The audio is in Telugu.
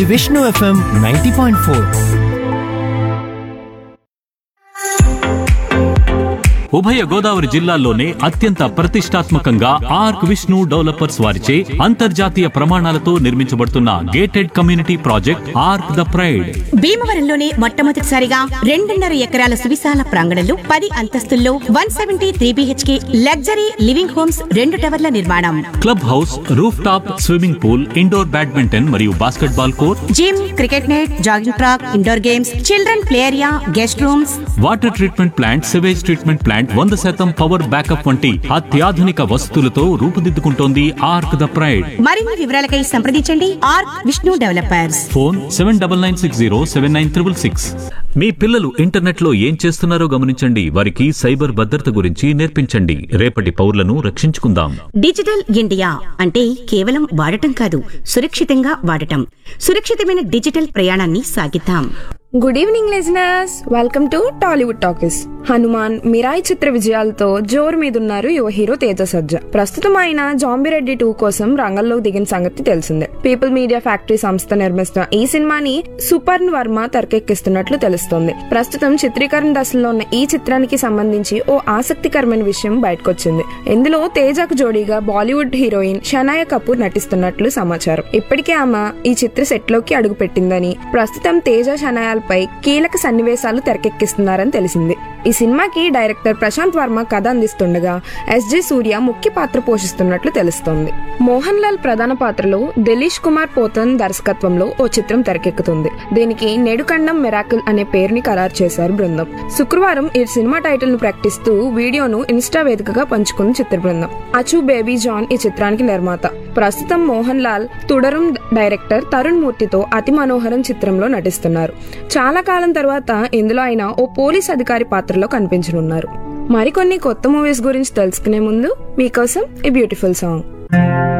Vishnu FM ninety point four ఉభయ గోదావరి జిల్లాల్లోనే అత్యంత ప్రతిష్టాత్మకంగా ఆర్క్ విష్ణు డెవలపర్స్ వారిచే అంతర్జాతీయ ప్రమాణాలతో నిర్మించబడుతున్న gated community project ark the pride భీమవరంలోనే మొట్టమొదటిసారిగా రెండున్నర ఎకరాల సువిశాల ప్రాంగణంలో పది అంతస్తుల్లో one seventy three BHK luxury living homes రెండు టవర్ల నిర్మాణం club house roof top swimming pool indoor badminton మరియు basketball court gym cricket net jogging track indoor games children play area guest rooms water treatment plant sewage treatment plant వంద శాతం పవర్ బ్యాకప్ వంటి అత్యాధునిక వసతులతో రూపుదిద్దుకుంటోంది ఆర్క్ ద ప్రైడ్ మరిన్ని వివరాలకై సంప్రదించండి R Vishnu developers phone seven double nine six zero seven nine triple six మీ పిల్లలు ఇంటర్నెట్ లో ఏం చేస్తున్నారో గమనించండి వారికి సైబర్ భద్రత గురించి నేర్పించండి రేపటి పౌరులను రక్షించుకుందాం డిజిటల్ ఇండియా అంటే కేవలం వాడటం కాదు సురక్షితంగా వాడటం సురక్షితమైన డిజిటల్ ప్రయాణాన్ని సాగిద్దాం good evening listeners welcome to Tollywood talkies Hanuman Mirai చిత్ర విజయాలతో జోరు మీదున్నారు యువ హీరో తేజ సజ్జ ప్రస్తుతం ఆయన జాంబిరెడ్డి టూ కోసం రంగంలో దిగిన సంగతి తెలిసిందే పీపుల్ మీడియా ఫ్యాక్టరీ సంస్థ నిర్మిస్తున్న ఈ సినిమాని సుపర్న్ వర్మ తెరకెక్కిస్తున్నట్లు తెలుస్తోంది ప్రస్తుతం చిత్రీకరణ దశలో ఉన్న ఈ చిత్రానికి సంబంధించి ఓ ఆసక్తికరమైన విషయం బయటకొచ్చింది ఇందులో తేజకు జోడీగా బాలీవుడ్ హీరోయిన్ షనాయ కపూర్ నటిస్తున్నట్లు సమాచారం ఇప్పటికే ఆమె ఈ చిత్ర సెట్ లోకి అడుగు పెట్టిందని ప్రస్తుతం తేజ షనాయాలపై కీలక సన్నివేశాలు తెరకెక్కిస్తున్నారని తెలిసింది ఈ సినిమాకి డైరెక్టర్ ప్రశాంత్ వర్మ కథ అందిస్తుండగా ఎస్జే సూర్య ముఖ్య పాత్ర పోషిస్తున్నట్లు తెలుస్తోంది మోహన్ లాల్ ప్రధాన పాత్రలో దిలీష్ కుమార్ పోతన్ దర్శకత్వంలో ఓ చిత్రం తెరకెక్కుతుంది దీనికి నేడుకండం మిరాకిల్ అనే పేరుని ఖరారు చేశారు బృందం శుక్రవారం ఈ సినిమా టైటిల్ ను ప్రకటిస్తూ వీడియోను ఇన్స్టా వేదికగా పంచుకుంది చిత్ర బృందం అచు బేబీ జాన్ ఈ చిత్రానికి నిర్మాత ప్రస్తుతం మోహన్ లాల్ తుడరం డైరెక్టర్ తరుణ్ మూర్తితో అతి మనోహరం చిత్రంలో నటిస్తున్నారు చాలా కాలం తర్వాత ఇందులో ఆయన ఓ పోలీస్ అధికారి పాత్రలో కనిపించనున్నారు మరికొన్ని కొత్త మూవీస్ గురించి తెలుసుకునే ముందు మీకోసం ఈ బ్యూటిఫుల్ సాంగ్